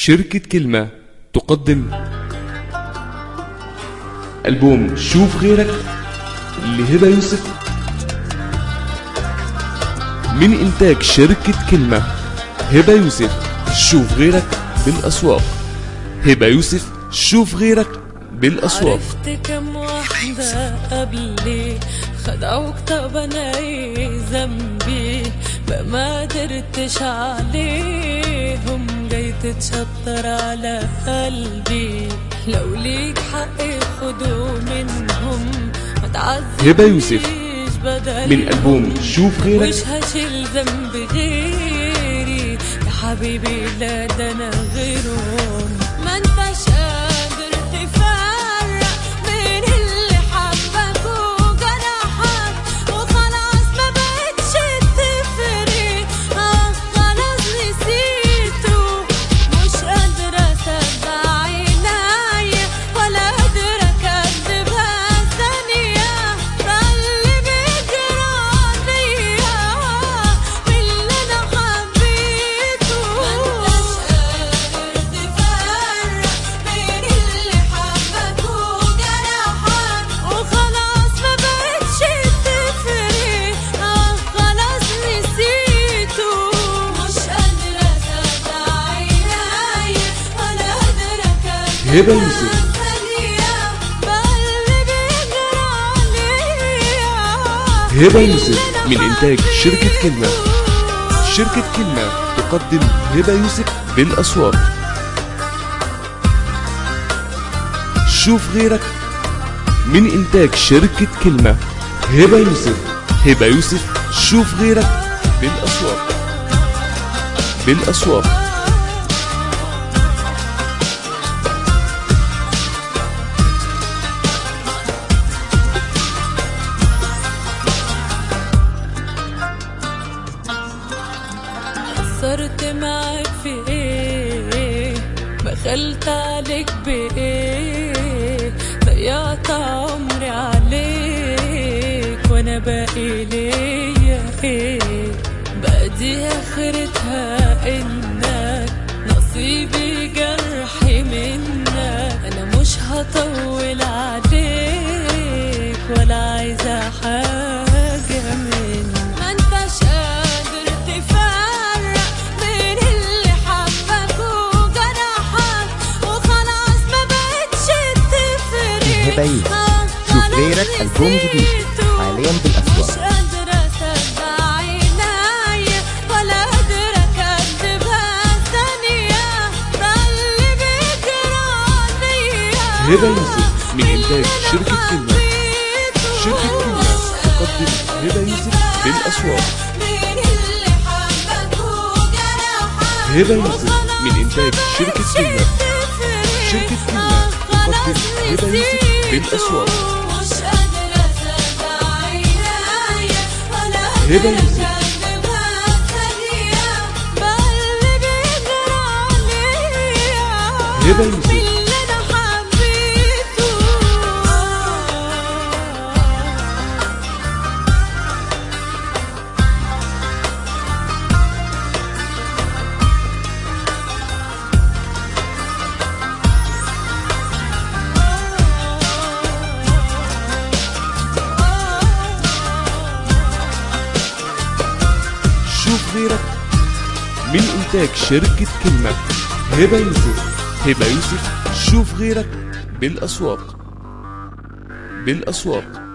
شركة كلمة تقدم ألبوم شوف غيرك لهبة يوسف من إنتاج شركة كلمة هبة يوسف شوف غيرك بالأسواق هبة يوسف شوف غيرك بالأسواق عرفت كم واحدة قبلي خدعوك طب انا ايه ذنبي بقى ما قدرتش عليهم جاي تتشطر على قلبي لو ليك حق خدوا منهم ما تعذبنيش هبة يوسف بدل من ألبوم شوف غيرك مش هشيل ذنب غيري يا حبيبي لا ده انا غيرهم ما انتش قادر تفرق بين اللي حبك وجرحك وخلاص ما بقتش تفرق اه خلاص نسيته مش قادرة اصدق عينيا ولا قادرة اكدبها ثانية فاللي بيجرى بيا من اللي انا حبيته ما انتش قادر تفرق بين اللي حبك وجرحك وخلاص ما بقتش تفرق اه خلاص نسيته مش قادرة اصدق عينيا ولا قادرة اكدب هبة يوسف هبة يوسف من إنتاج شركة كلمة شركة كلمة تقدم هبة يوسف بالأسواق شوف غيرك من إنتاج شركة كلمة هبة يوسف هبة يوسف شوف غيرك بالأسواق بالأسواق قصرت معاك في ايه بخلت عليك بايه ضيعت عمري عليك وانا باقي ليا ايه بقى دي اخرتها انك نصيبي جرحي منك انا مش هطول عليك ولا عايزه حاجه منك ما انتش قادر تفرق بين اللي حبك وجرحك وخلاص ما بقتش تفرق هبة يوسف. آه، شوف خلاص غيرك ألبوم جديد نسيته. حالياً بالأسواق. مش قادرة أصدق عينيا ولا قادرة أكدبها ثانية ده اللي بيجرى بيا هبة يوسف من إنتاج شركة كلمة شركة كلمة تقدم هبة يوسف بالأسواق هبة يوسف من إنتاج شركة كلمة شركة كلمة تقدم هبة يوسف بالأسواق هبة يوسف هبة يوسف اللي أنا حبيته شوف غيرك من إنتاج شركة كلمة هبة يوسف هبة يوسف شوف غيرك بالأسواق بالأسواق